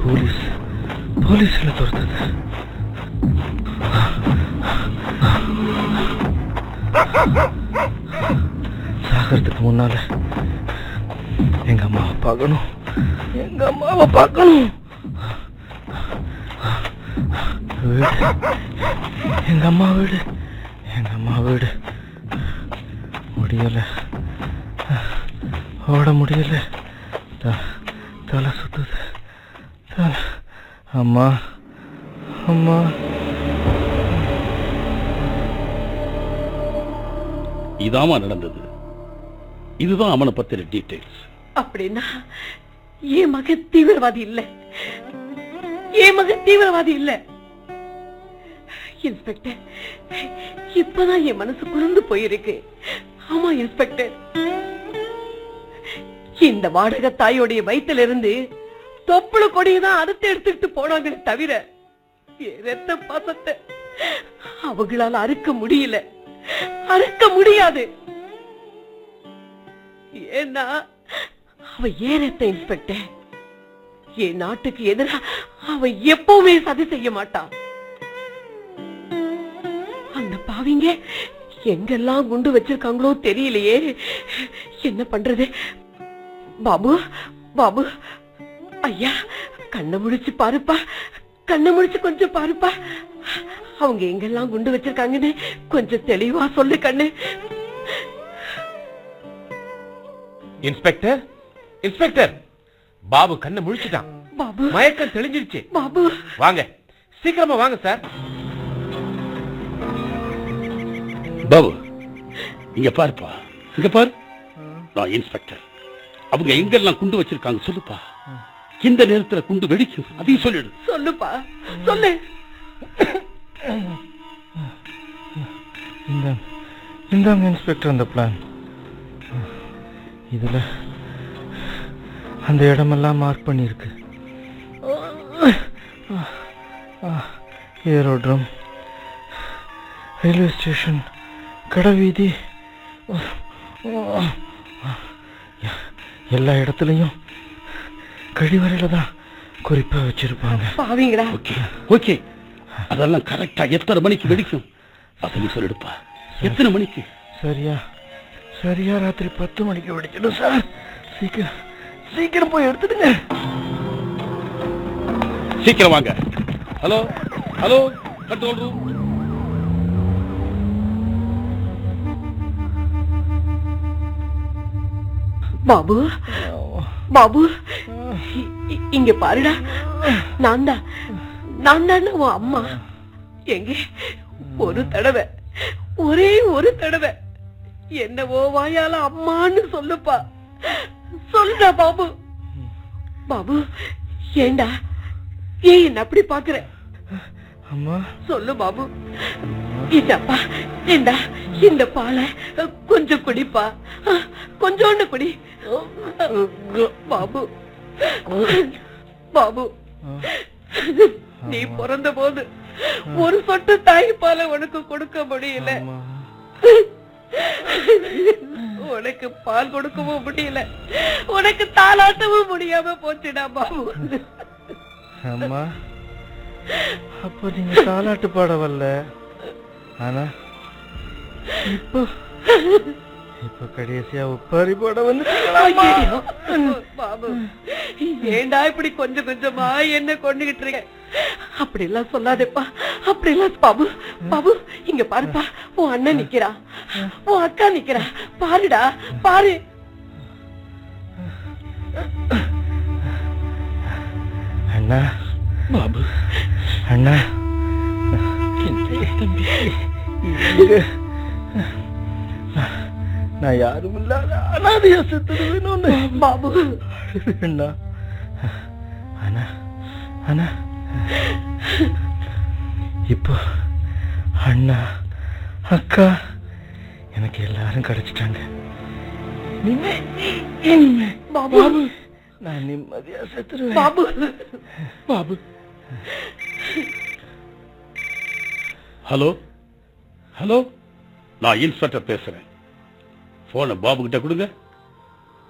police போலீஸ்ல துரத்துது சாகிறதுக்கு முன்னால எங்க அம்மாவை பார்க்கணும் எங்க அம்மாவை பார்க்கணும் வீடு எங்க அம்மா வீடு எங்க அம்மா வீடு முடியல ஓட முடியல த- தலை சுத்துது தலை அம்மா அம்மா இதாமா நடந்தது இதுதான் அவனை பத்தின டீடைல்ஸ் அப்படின்னா என் மகன் தீவிரவாதி இல்ல என் மகன் தீவிரவாதி இல்ல இன்ஸ்பெக்டர் இப்பதான் என் மனசு குளிர்ந்து போயிருக்கு ஆமா இன்ஸ்பெக்டர் இந்த வாடகை தாயோடைய வயித்துல இருந்து தொப்புள கொடியதான் அறுத்து எடுத்துட்டு போனாங்களே தவிர என் ரத்த பாசத்தை அவங்களால அறுக்க முடியல அறுக்க முடியாது ஏன்னா அவ ஏன் ரத்த இன்ஸ்பெக்டர் என் நாட்டுக்கு எதிரா அவ எப்பவுமே சதி செய்ய மாட்டான் அந்த பாவிங்க எங்கெல்லாம் குண்டு வச்சிருக்காங்களோ தெரியலையே என்ன பண்றது பாபு பாபு ஐயா கண்ணை முழிச்சு பாருப்பா கண்ணை முழிச்சு கொஞ்சம் பாருப்பா அவங்க எங்கெல்லாம் குண்டு வச்சிருக்காங்கன்னு கொஞ்சம் தெளிவா சொல்லு கண்ணு இன்ஸ்பெக்டர் இன்ஸ்பெக்டர் பாபு கண்ணை முழிச்சிட்டான் பாபு மயக்கம் தெளிஞ்சிருச்சு பாபு வாங்க சீக்கிரமா வாங்க சார் பாபு இங்க பாருப்பா இங்க பாரு நான் இன்ஸ்பெக்டர் அவங்க எங்கெல்லாம் குண்டு வச்சிருக்காங்க சொல்லுப்பா இந்த நேரத்துல குண்டு வெடிக்கும் அதையும் சொல்லிடு சொல்லுப்பா சொல்லு இந்த இந்தாங்க இன்ஸ்பெக்டர் அந்த பிளான் இதுல அந்த இடமெல்லாம் மார்க் பண்ணியிருக்கு ஏரோட்ரம் ரயில்வே ஸ்டேஷன் கடைவீதி எல்லா இடத்துலையும் கழிவறையில தான் குறிப்பா வச்சிருப்பாங்க பாவீங்களா ஓகே ஓகே அதெல்லாம் கரெக்டா எத்தனை மணிக்கு வெடிக்கும் அதை நீ சொல்லிடுப்பா எத்தனை மணிக்கு சரியா சரியா ராத்திரி பத்து மணிக்கு வெடிச்சிடும் சார் சீக்கிரம் சீக்கிரம் போய் எடுத்துடுங்க சீக்கிரம் வாங்க hello hello control room Babu Babu இ- இ- இங்க பாருடா நான் தான் நான் தான் உன் அம்மா எங்க ஒரு தடவை ஒரே ஒரு தடவை என்னவோ வாயால அம்மான்னு சொல்லுப்பா சொல்லுடா பாபு பாபு ஏண்டா ஏன் என்ன அப்படி பாக்குற அம்மா சொல்லு பாபு இந்தப்பா இந்தா இந்த பாலை கொஞ்சம் குடிப்பா கொஞ்சோண்டு குடி பாபு பாபு நீ பிறந்த போது ஒரு சொட்டு தாய்ப்பாலை உனக்கு கொடுக்க முடியல அம்மா உனக்கு பால் கொடுக்கவும் முடியல உனக்கு தாளாட்டவும் முடியாம போச்சுடா பாபு அம்மா அப்ப நீங்க தாலாட்டு பாட வரல ஆனா இப்போ இப்ப கடைசியா உப்பாரி பாட வந்து ஐயையோ, பாபு ஏண்டா இப்படி கொஞ்சம் கொஞ்சமா என்ன கொண்டுகிட்டு இருக்க அப்படி எல்லாம் சொல்லாதேப்பா அப்படி எல்லாம் பாபு பாபு இங்க பாருப்பா உன் அண்ணன் நிக்கிறா உன் அக்கா நிக்கிறா பாருடா பாரு அண்ணா பாபு அண்ணா தம்பி இங்க நான் யாரும் இல்லாத அனாதையா செத்துது வேணும்னு பாபு அண்ணா அண்ணா அண்ணா இப்போ அண்ணா அக்கா எனக்கு எல்லாரும் கிடைச்சிட்டாங்க இனிமே இனிமே பாபு நான் நிம்மதியா செத்துருவேன் பாபு பாபு ஹலோ ஹலோ நான் இன்ஸ்பெக்டர் பேசுறேன் போனை பாபு கிட்ட கொடுங்க